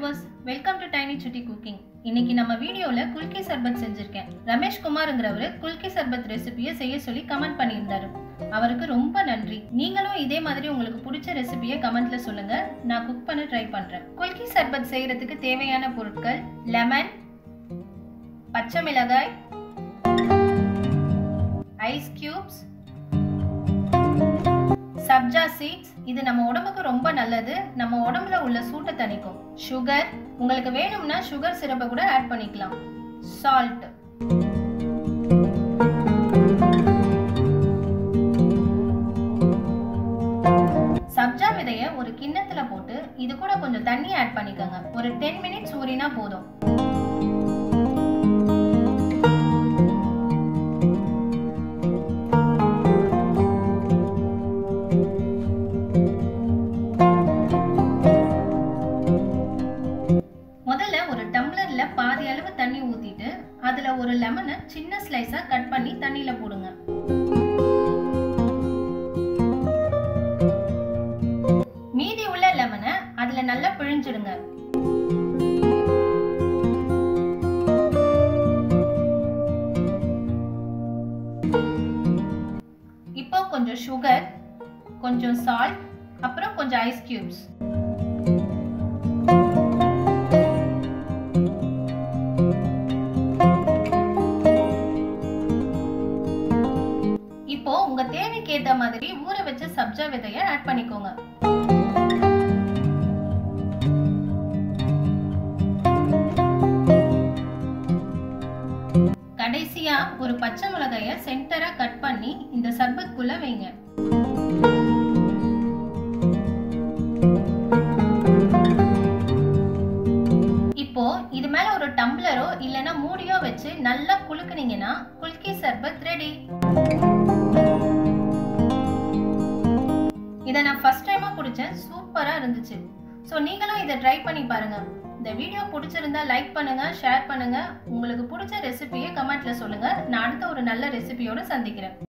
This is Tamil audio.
viewers welcome to tiny Chutti cooking இன்னைக்கு நம்ம வீடியோல குல்கி சர்பத் செஞ்சிருக்கேன் ரமேஷ் குமார்ங்கிறவரு குல்கி சர்பத் ரெசிபியை செய்ய சொல்லி கமெண்ட் பண்ணியிருந்தாரு அவருக்கு ரொம்ப நன்றி நீங்களும் இதே மாதிரி உங்களுக்கு பிடிச்ச ரெசிபியை கமெண்ட்ல சொல்லுங்க நான் குக் பண்ண ட்ரை பண்றேன் குல்கி சர்பத் செய்யறதுக்கு தேவையான பொருட்கள் லெமன் பச்சை மிளகாய் ஐஸ் கியூப்ஸ் சப்ஜா சீட்ஸ் இது நம்ம உடம்புக்கு ரொம்ப நல்லது நம்ம உடம்புல உள்ள சூட்டை தணிக்கும் சுகர் உங்களுக்கு வேணும்னா சுகர் சிரப்பை கூட ஆட் பண்ணிக்கலாம் சால்ட் சப்ஜா விதைய ஒரு கிண்ணத்துல போட்டு இது கூட கொஞ்சம் தண்ணி ஆட் பண்ணிக்கோங்க ஒரு டென் மினிட்ஸ் ஊறினா போதும் முதல்ல ஒரு டம்ளர்ல பாதி அளவு தண்ணி ஊத்திட்டு அதுல ஒரு லெமனை சின்ன ஸ்லைஸா கட் பண்ணி தண்ணியில போடுங்க மீதி உள்ள லெமனை அதுல நல்லா பிழிஞ்சிடுங்க இப்போ கொஞ்சம் சுகர் கொஞ்சம் சால்ட் அப்புறம் கொஞ்சம் ஐஸ் கியூப்ஸ் இப்போ உங்க தேவைக்கு ஏத்த மாதிரி ஊற வச்ச சப்ஜா விதைய ஆட் பண்ணிக்கோங்க கடைசியா ஒரு பச்சை மிளகாய சென்டரா கட் பண்ணி இந்த சர்பத்குள்ள வைங்க இப்போ இது மேல ஒரு டம்ளரோ இல்லனா மூடியோ வச்சு நல்லா குலுக்குனீங்கன்னா குல்கி சர்பத் ரெடி இதை நான் ஃபர்ஸ்ட் டைமா குடிச்சேன் சூப்பரா இருந்துச்சு ஸோ நீங்களும் இதை ட்ரை பண்ணி பாருங்க இந்த வீடியோ பிடிச்சிருந்தா லைக் பண்ணுங்க ஷேர் பண்ணுங்க உங்களுக்கு பிடிச்ச ரெசிபியை கமெண்ட்ல சொல்லுங்க நான் அடுத்த ஒரு நல்ல ரெசிபியோட சந்திக்கிறேன்